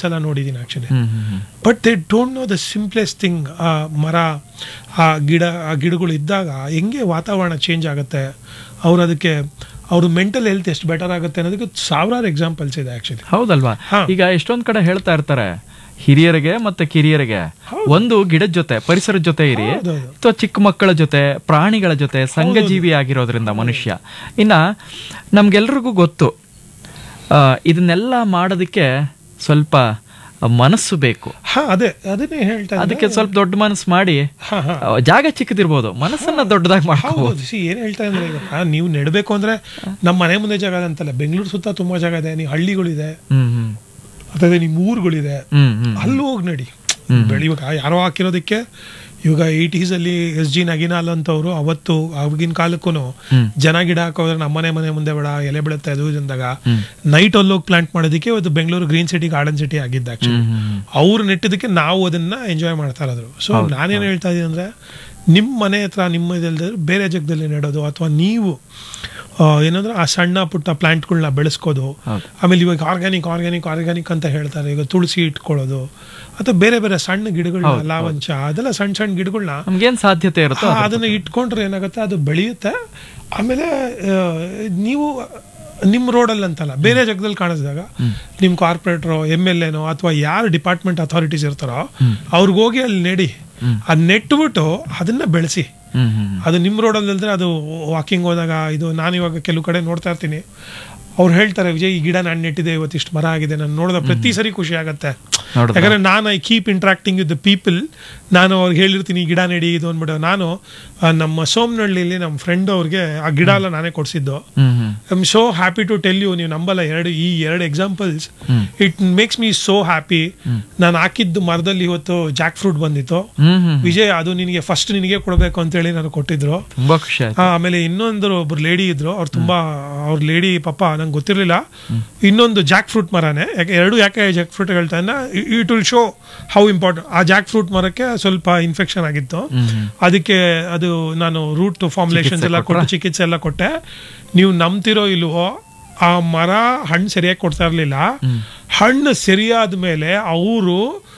ಒಂದ್ಸಲ ನೋಡಿದ್ದೀನಿ actually hmm hmm hmm but they don't know the simplest thing ಆ ಮರ ಆ ಗಿಡ ಆ ಗಿಡಗಳು ಇದ್ದಾಗ ಹೆಂಗೆ ವಾತಾವರಣ ಚೇಂಜ್ ಆಗುತ್ತೆ ಅವ್ರು ಅದಕ್ಕೆ ಅವ್ರ ಮೆಂಟಲ್ ಹೆಲ್ತ್ ಎಷ್ಟು ಬೆಟರ್ ಆಗುತ್ತೆ ಅನ್ನೋದಕ್ಕೆ ಸಾವಿರಾರು ಎಕ್ಸಾಂಪಲ್ಸ್ ಇದೆ ಆಕ್ಚುಲಿ ಹೌದಲ್ವಾ ಹಾ. ಈಗ ಎಷ್ಟೊಂದ್ ಕಡೆ ಹೇಳ್ತಾ ಇರ್ತಾರೆ ಹಿರಿಯರಿಗೆ ಮತ್ತೆ ಕಿರಿಯರಿಗೆ ಒಂದು ಗಿಡದ ಜೊತೆ ಪರಿಸರದ ಜೊತೆ ಇರಿ ಹೌದೌದು. ಅಥವಾ ಚಿಕ್ಕ ಮಕ್ಕಳ ಜೊತೆ ಪ್ರಾಣಿಗಳ ಜೊತೆ ಸಂಘಜೀವಿ ಆಗಿರೋದ್ರಿಂದ ಮನುಷ್ಯ ಇನ್ನ ನಮ್ಗೆಲ್ರಿಗೂ ಗೊತ್ತು ಆ, ಇದನ್ನೆಲ್ಲ ಮಾಡೋದಕ್ಕೆ ಸ್ವಲ್ಪ ಮನಸ್ಸು ಬೇಕು ಹಾ ಅದೇ ಅದನ್ನೇ ಹೇಳ್ತಾ ಇದ್ದೀನಿ. ಅದಕ್ಕೆ ಸ್ವಲ್ಪ ದೊಡ್ಡ ಮನಸ್ಸು ಮಾಡಿ ಹಾ ಹಾ ಆ, ಜಾಗ ಚಿಕ್ಕದಿರ್ಬೋದು ಮನಸ್ಸನ್ನ ದೊಡ್ಡದಾಗಿ ಮಾಡ್ಕೋಬಹುದು ಹೌದು ಸಿ ಏನ್ ಹೇಳ್ತಾ ಅಂದ್ರೆ ಇವಾಗ ನೀವು ನೆಡಬೇಕು ಅಂದ್ರೆ ನಮ್ಮ ಮನೆ ಮುಂದೆ ಜಾಗ ಇದೆ ಅಂತಲ್ಲ ಬೆಂಗಳೂರು ಸುತ್ತ ತುಂಬಾ ಜಾಗ ಇದೆ ನೀವು ಹಳ್ಳಿಗಳಿದೆ ಹ್ಮ್ ಹ್ಮ್ ಅಥವಾ ನಿಮ್ಮ ಊರುಗಳಿದೆ ಹ್ಮ್ ಹ್ಮ್ ಅಲ್ಲಿ ಹೋಗಿ ನಡಿ ಬೆಳಿ ಇವಾಗ ಯಾರೋ ಹಾಕಿರೋದಕ್ಕೆ ಇವಾಗ ಏಯ್ಟೀಸ್ ಅಲ್ಲಿ ಎಸ್ ಜಿ ನಗಿನಾಲ್ ಅಂತವ್ರು ಅವತ್ತು ಆಗಿನ ಕಾಲಕ್ಕೂ ಹ್ಮ್. ಜನ ಗಿಡ ಹಾಕೋದ್ರೆ ನಮ್ಮನೆ ಮನೆ ಮುಂದೆ ಬೇಡ ಎಲೆ ಬೆಳುತ್ತೆ ಅದು ಇದು ಅಂದಾಗ ಹ್ಮ್. ನೈಟ್ ಅಲ್ಲಿ ಹೋಗಿ ಪ್ಲಾಂಟ್ ಮಾಡೋದಕ್ಕೆ ಇವತ್ತು Bengaluru green city garden city ಆಗಿದ್ದ ಆಕ್ಚುಲಿ ಹ್ಮ್ ಹ್ಮ್ ಹ್ಮ್ ಅವ್ರು ನೆಟ್ಟಿದ್ದಕ್ಕೆ ನಾವು ಅದನ್ನ ಎಂಜಾಯ್ ಮಾಡ್ತಾ ಇರೋದು ಸೊ ನಾನೇನು ಹೇಳ್ತಾ ಇದ್ದೀನಿ ಅಂದ್ರೆ ನಿಮ್ಮ ಮನೆ ಹತ್ರ ನಿಮ್ಮ ಇದಲ್ದ್ರೆ ಬೇರೆ ಜಾಗದಲ್ಲಿ ನೆಡೋದು ಅಥವಾ ನೀವು ಆ, ಏನಂದ್ರೆ ಆ ಸಣ್ಣ ಪುಟ್ಟ ಪ್ಲಾಂಟ್ಗಳನ್ನ ಬೆಳೆಸ್ಕೋದು ಹೌದು. ಆಮೇಲೆ ಇವಾಗ ಆರ್ಗ್ಯಾನಿಕ್ ಆರ್ಗ್ಯಾನಿಕ್ ಆರ್ಗ್ಯಾನಿಕ್ ಅಂತ ಹೇಳ್ತಾರೆ ಈಗ ತುಳಸಿ ಇಟ್ಕೊಳ್ಳೋದು ಅಥವಾ ಬೇರೆ ಬೇರೆ ಸಣ್ಣ ಗಿಡಗಳನ್ನ ಲಾವಂಚ ಅದೆಲ್ಲ ಸಣ್ಣ ಸಣ್ಣ ಗಿಡಗಳನ್ನ ನಮ್ಗೇನ್ ಸಾಧ್ಯತೆ ಇರುತ್ತೋ ಅದ್ರ ಅದನ್ನ ಇಟ್ಕೊಂಡ್ರೆ ಏನಾಗುತ್ತೆ ಅದು ಬೆಳೆಯುತ್ತೆ ಆಮೇಲೆ ಆ, ನೀವು ನಿಮ್ಮ ರೋಡಲ್ಲಿ ಅಂತಲ್ಲ ಬೇರೆ ಜಾಗದಲ್ಲಿ ಕಾಣಿಸಿದಾಗ ನಿಮ್ಮ ಕಾರ್ಪೊರೇಟ್ರೋ ಎಮ್ ಎಲ್ ಎನೋ ಅಥವಾ ಯಾರು ಡಿಪಾರ್ಟ್ಮೆಂಟ್ ಅಥಾರಿಟೀಸ್ ಇರ್ತಾರೋ ಅವ್ರಿಗೆ ಹೋಗಿ ಅಲ್ಲಿ ನೆಡಿ ಅದು ನೆಟ್ಬಿಟ್ಟು ಅದನ್ನ ಬೆಳೆಸಿ ಹ್ಮ್ ಹ್ಮ್ ಅದು ನಿಮ್ಮ ರೋಡಲ್ಲಿ ಅಲ್ದ್ರೆ ಅದು ವಾಕಿಂಗ್ ಹೋದಾಗ ಇದು ನಾನು ಇವಾಗ ಕೆಲವು ಕಡೆ ನೋಡ್ತಾ ಇರ್ತೀನಿ ಅವ್ರು ಹೇಳ್ತಾರೆ ವಿಜಯ್ ಈ ಗಿಡ ನಾನು ನೆಟ್ಟಿದೆ ಇವತ್ತಿಷ್ಟು ಮರ ಆಗಿದೆ ನಾನು ನೋಡಿದ ಪ್ರತಿ ಸರಿ ಖುಷಿ ಆಗುತ್ತೆ ನೋಡಿದ್ರಾ? ಯಾಕಂದ್ರೆ ನಾನು I keep interacting with the people ನಾನು ಅವ್ರಿಗೆ ಹೇಳಿರ್ತೀನಿ ಈ ಗಿಡ ನೆಡಿ ಇದು ಅಂದ್ಬಿಟ್ಟು ನಾನು ಆ, ನಮ್ಮ ಸೋಮನಹಳ್ಳಿಲಿ ನಮ್ಮ ಫ್ರೆಂಡ್ ಅವ್ರಿಗೆ ಆ ಗಿಡ ಎಲ್ಲ ನಾನೇ ಕೊಡಿಸಿದ್ದು hmm hmm I am so happy to tell you ನೀವು ನಂಬಲ್ಲ ಎರಡು ಈ ಎರಡು examples it makes me so happy ನಾನು ಹಾಕಿದ್ದು ಮರದಲ್ಲಿ ಇವತ್ತು ಜಾಕ್ ಫ್ರೂಟ್ ಬಂದಿತ್ತು ಹ್ಮ್ ಹ್ಮ್ ವಿಜಯ್ ಅದು ನಿನಗೆ ಫಸ್ಟ್ ನಿನಗೆ ಕೊಡಬೇಕು ಅಂತೇಳಿ ನಾನು ಕೊಟ್ಟಿದ್ರು ತುಂಬಾ ಖುಷಿ ಆಯ್ತು ಆ, ಆಮೇಲೆ ಇನ್ನೊಂದು ಒಬ್ರು ಲೇಡಿ ಇದ್ರು ಅವ್ರು ತುಂಬಾ ಅವ್ರ ಲೇಡಿ ಪಾಪ ನಂಗೆ ಗೊತ್ತಿರಲಿಲ್ಲ ಇನ್ನೊಂದು ಜಾಕ್ ಫ್ರೂಟ್ ಮರನೇ ಯಾಕೆ ಎರಡು ಯಾಕೆ ಜಾಕ್ ಫ್ರೂಟ್ ಹೇಳ್ತಾ it will show how important ಆ ಜಾಕ್ ಫ್ರೂಟ್ ಮರಕ್ಕೆ ಸ್ವಲ್ಪ ಇನ್ಫೆಕ್ಷನ್ ಆಗಿತ್ತು ಹ್ಮ್ ಹ್ಮ್ ಅದಕ್ಕೆ ಅದು ನಾನು ರೂಟ್ ಫಾರ್ಮುಲೇಷನ್ಸ್ ಚಿಕಿತ್ಸೆ ಎಲ್ಲ ಕೊಟ್ಟು ಚಿಕಿತ್ಸೆ ಎಲ್ಲ ಕೊಟ್ಟೆ ನೀವು ನಂಬ್ತಿರೋ ಇಲ್ವೋ ಆ ಮರ ಹಣ್ಣು ಸರಿಯಾಗಿ ಕೊಡ್ತಾ ಇರಲಿಲ್ಲ ಹಣ್ಣು ಸರಿಯಾದ ಮೇಲೆ ಅವರು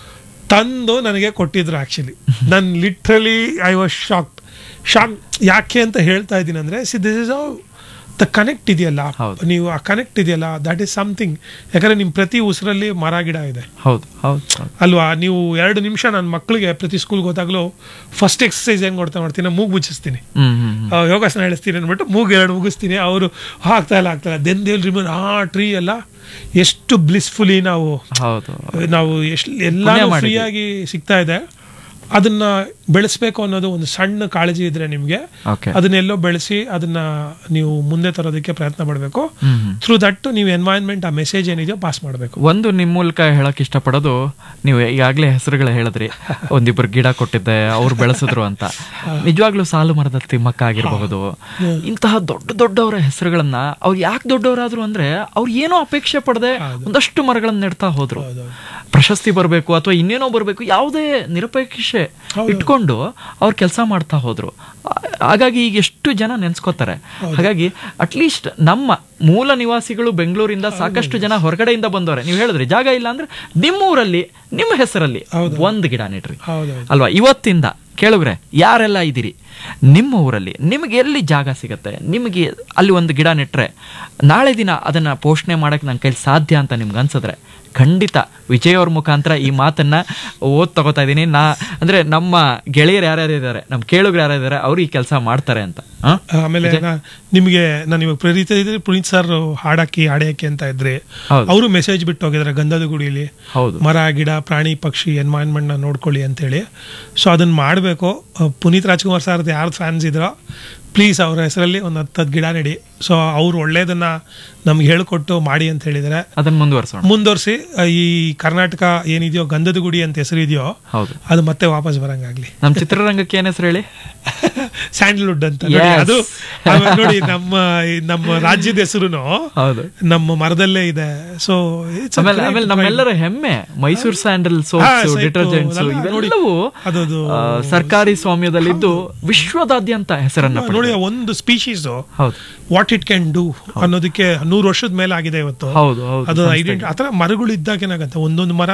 ತಂದು ನನಗೆ ಕೊಟ್ಟಿದ್ರು ಆಕ್ಚುಲಿ ನಾನು literally I was shock shock ಯಾಕೆ ಅಂತ ಹೇಳ್ತಾ ಇದ್ದೀನಿ ಅಂದ್ರೆ see this is the connect ಇದೆಯಲ್ಲ ಹೌದು. ನೀವು ಆ ಕನೆಕ್ಟ್ ಇದೆಯಲ್ಲ ದಟ್ ಈಸ್ ಸಮಥಿಂಗ್ ಯಾಕಂದ್ರೆ ನಿಮ್ಮ ಪ್ರತಿ ಉಸಿರಲ್ಲಿ ಮರ ಗಿಡ ಇದೆ ಹೌದು ಹೌದು ಹೌದು. ಅಲ್ವಾ ನೀವು ಎರಡು ನಿಮಿಷ ನನ್ನ ಮಕ್ಕಳಿಗೆ ಪ್ರತಿ ಸ್ಕೂಲ್ಗೆ ಹೋದಾಗಲೂ ಫಸ್ಟ್ ಎಕ್ಸಸೈಸ್ ಏನು ಕೊಡ್ತಾ ಮಾಡ್ತೀನಿ ಮೂಗು ಮುಚ್ಚಿಸ್ತೀನಿ ಹ್ಮ್ ಹ್ಮ್ ಹ್ಮ್ ಆ, ಯೋಗಾಸನ ಹೇಳಿಸ್ತೀನಿ ಅಂದ್ಬಿಟ್ಟು ಮೂಗು ಎರಡು ಮುಗಿಸ್ತೀನಿ ಅವರು ಆಗ್ತಾ ಇಲ್ಲ ಆಗ್ತಾ ಇಲ್ಲ ದೆನ್ ದೇಲ್ ರಿಮನ್ ಆ ಟ್ರೀ ಎಲ್ಲ ಎಷ್ಟು ಬ್ಲಿಸ್ಫುಲಿ ನಾವು ಹೌದು ನಾವು ಎಷ್ಟು ಎಲ್ಲ ಪುಣ್ಯ ಮಾಡಿದ್ವಿ. ಫ್ರೀಯಾಗಿ ಸಿಗ್ತಾ ಇದೆ ಅದನ್ನ ಬೆಳೆಸ್ಬೇಕು ಅನ್ನೋದು ಒಂದು ಸಣ್ಣ ಕಾಳಜಿ ಇದ್ರೆ ನಿಮಗೆ ಓಕೆ ಅದನ್ನೆಲ್ಲೋ ಬೆಳೆಸಿ ಅದನ್ನ ನೀವು ಮುಂದೆ ತರೋದಕ್ಕೆ ಪ್ರಯತ್ನ ಪಡಬೇಕು ಹ್ಮ್ ಹ್ಮ್ ಥ್ರೂ ದಟ್ ನೀವು ಎನ್ವೈರನ್ಮೆಂಟ್ ಆ ಮೆಸೇಜ್ ಏನಿದೆಯೋ ಪಾಸ್ ಮಾಡಬೇಕು ಒಂದು ನಿಮ್ಮ ಮೂಲಕ ಹೇಳಕ್ ಇಷ್ಟಪಡೋದು ನೀವು ಈಗಾಗಲೇ ಹೆಸರುಗಳು ಹೇಳಿದ್ರಿ ಒಂದಿಬ್ರು ಗಿಡ ಕೊಟ್ಟಿದ್ದೆ ಅವ್ರು ಬೆಳೆಸಿದ್ರು ಅಂತ ನಿಜವಾಗ್ಲೂ ಸಾಲು ಮರದ ತಿಮ್ಮಕ್ಕ ಆಗಿರಬಹುದು ಇಂತಹ ದೊಡ್ಡ ದೊಡ್ಡವರ ಹೆಸರುಗಳನ್ನ ಅವ್ರು ಯಾಕೆ ದೊಡ್ಡವರಾದ್ರು ಅಂದ್ರೆ ಅವ್ರು ಏನೋ ಅಪೇಕ್ಷೆ ಪಡದೆ ಒಂದಷ್ಟು ಮರಗಳನ್ನ ನೆಡ್ತಾ ಹೋದ್ರು ಪ್ರಶಸ್ತಿ ಬರಬೇಕು ಅಥವಾ ಇನ್ನೇನೋ ಬರಬೇಕು ಯಾವುದೇ ನಿರಪೇಕ್ಷೆ ಇಟ್ಕೊಂಡು ಅವ್ರು ಕೆಲಸ ಮಾಡ್ತಾ ಹೋದ್ರು ಆ- ಹಾಗಾಗಿ ಈಗ ಎಷ್ಟು ಜನ ನೆನ್ಸ್ಕೋತಾರೆ ಹಾಗಾಗಿ ಅಟ್ಲೀಸ್ಟ್ ನಮ್ಮ ಮೂಲ ನಿವಾಸಿಗಳು ಬೆಂಗಳೂರಿಂದ ಸಾಕಷ್ಟು ಜನ ಹೊರಗಡೆಯಿಂದ ಬಂದವ್ರೆ ನೀವು ಹೇಳಿದ್ರಿ ಜಾಗ ಇಲ್ಲ ಅಂದ್ರೆ ನಿಮ್ಮ ಊರಲ್ಲಿ ನಿಮ್ಮ ಹೆಸರಲ್ಲಿ ಒಂದ್ ಗಿಡ ನೆಡ್ರಿ ಹೌದೌದು ಅಲ್ವಾ ಇವತ್ತಿಂದ ಕೇಳುಗ್ರೆ ಯಾರೆಲ್ಲ ಇದ್ದೀರಿ ನಿಮ್ಮ ಊರಲ್ಲಿ ನಿಮಗೆ ಎಲ್ಲಿ ಜಾಗ ಸಿಗತ್ತೆ ನಿಮಗೆ ಅಲ್ಲಿ ಒಂದು ಗಿಡ ನೆಟ್ರೆ ನಾಳೆ ದಿನ ಅದನ್ನ ಪೋಷಣೆ ಮಾಡಕ್ ನನ್ನ ಕೈಲಿ ಸಾಧ್ಯ ಅಂತ ನಿಮ್ಗೆ ಅನ್ಸಿದ್ರೆ ಖಂಡಿತ ವಿಜಯ್ ಅವ್ರ ಮುಖಾಂತರ ಈ ಮಾತನ್ನ ಓದ್ ತಗೋತಾ ಇದ್ದೀನಿ ನಾ ಅಂದ್ರೆ ನಮ್ಮ ಗೆಳೆಯರು ಯಾರ್ಯಾರು ಇದ್ದಾರೆ ನಮ್ಮ ಕೇಳುಗರು ಯಾರ್ಯಾರು ಇದ್ದಾರೆ ಅವ್ರು ಈ ಕೆಲಸ ಮಾಡ್ತಾರೆ ಅಂತ ಹ? ಆಮೇಲೆ ನಾ- ನಿಮ್ಗೆ ನಾನು ಇವಾಗ ಪ್ರೇರಿತ ಇದ್ರೆ ಪುನೀತ್ ಸರ್ ಹಾಡಾಕಿ ಹಾಡಿ ಹಾಕಿ ಅಂತ ಇದ್ರೆ ಹೌದು. ಅವರು ಮೆಸೇಜ್ ಬಿಟ್ಟು ಹೋಗಿದ್ದಾರೆ ಗಂಧದ ಗುಡಿಲಿ ಹೌದು ಮರ ಗಿಡ ಪ್ರಾಣಿ ಪಕ್ಷಿ ಎನ್ವೈರನ್ಮೆಂಟ್ ನ ನೋಡ್ಕೊಳ್ಳಿ ಅಂತೇಳಿ ಸೊ ಅದನ್ನ ಮಾಡಬೇಕು ಪುನೀತ್ ರಾಜ್ಕುಮಾರ್ ಸರ್ ಯಾರು ಫ್ಯಾನ್ಸ್ ಇದ್ರೋ ಪ್ಲೀಸ್ ಅವ್ರ ಹೆಸರಲ್ಲಿ ಒಂದು ಹತ್ತತ್ತು ಗಿಡ ನೆಡಿ ಸೊ ಅವ್ರು ಒಳ್ಳೇದನ್ನ ನಮ್ಗೆ ಹೇಳ್ಕೊಟ್ಟು ಮಾಡಿ ಅಂತ ಹೇಳಿದ್ದಾರೆ ಅದನ್ನ ಮುಂದುವರ್ಸೋಣ ಮುಂದುವರಿಸಿ ಈ ಕರ್ನಾಟಕ ಏನಿದೆಯೋ ಗಂಧದ ಗುಡಿ ಅಂತ ಹೆಸರಿದೆಯೋ ಹೌದು ಅದು ಮತ್ತೆ ವಾಪಸ್ ಬರಂಗಾಗ್ಲಿ ನಮ್ಮ ಚಿತ್ರರಂಗಕ್ಕೆ ಏನ್ ಹೆಸರು ಹೇಳಿ ಸ್ಯಾಂಡಲ್ವುಡ್ ಅಂತ ನೋಡಿ, Yes. ಅದು ಆಮೇಲೆ ನೋಡಿ ನಮ್ಮ ಈ ನಮ್ಮ ರಾಜ್ಯದ ಹೆಸರು ಹೌದು ನಮ್ಮ ಮರದಲ್ಲೇ ಇದೆ ಸೊ ಆಮೇಲೆ ಆಮೇಲೆ ನಮ್ಮೆಲ್ಲರ ಹೆಮ್ಮೆ ಮೈಸೂರು ಸ್ಯಾಂಡಲ್ ಹಾ, ಸೋಪ್ಸ್ soap, ಡಿಟರ್ಜೆಂಟ್ಸ್ ಅದೆಲ್ಲ ನೋಡಿ. ಇವೆಲ್ಲವೂ ಅದದು ಆ, ಸರ್ಕಾರಿ ಸ್ವಾಮ್ಯದಲ್ಲಿದ್ದು ವಿಶ್ವದಾದ್ಯಂತ ಹೆಸರನ್ನ ನೋಡಿ ಪಡೆದಿವೆ. ಒಂದು ಸ್ಪೀಶೀಸ್ ಹೌದು ವಾಟ್ ಇಟ್ ಕ್ಯಾನ್ ಡೂ ಅನ್ನೋದಕ್ಕೆ ನೂರು ವರ್ಷದ ಮೇಲೆ ಆಗಿದೆ ಇವತ್ತು ಹೌದು ಹೌದು ಅದು ಸಂಸ್ಥೆಗೆ. ಐಡೆಂಟಿ ಆತರ ಮರಗಳು ಇದ್ದಾಗ ಏನಾಗತ್ತೆ ಒಂದೊಂದು ಮರ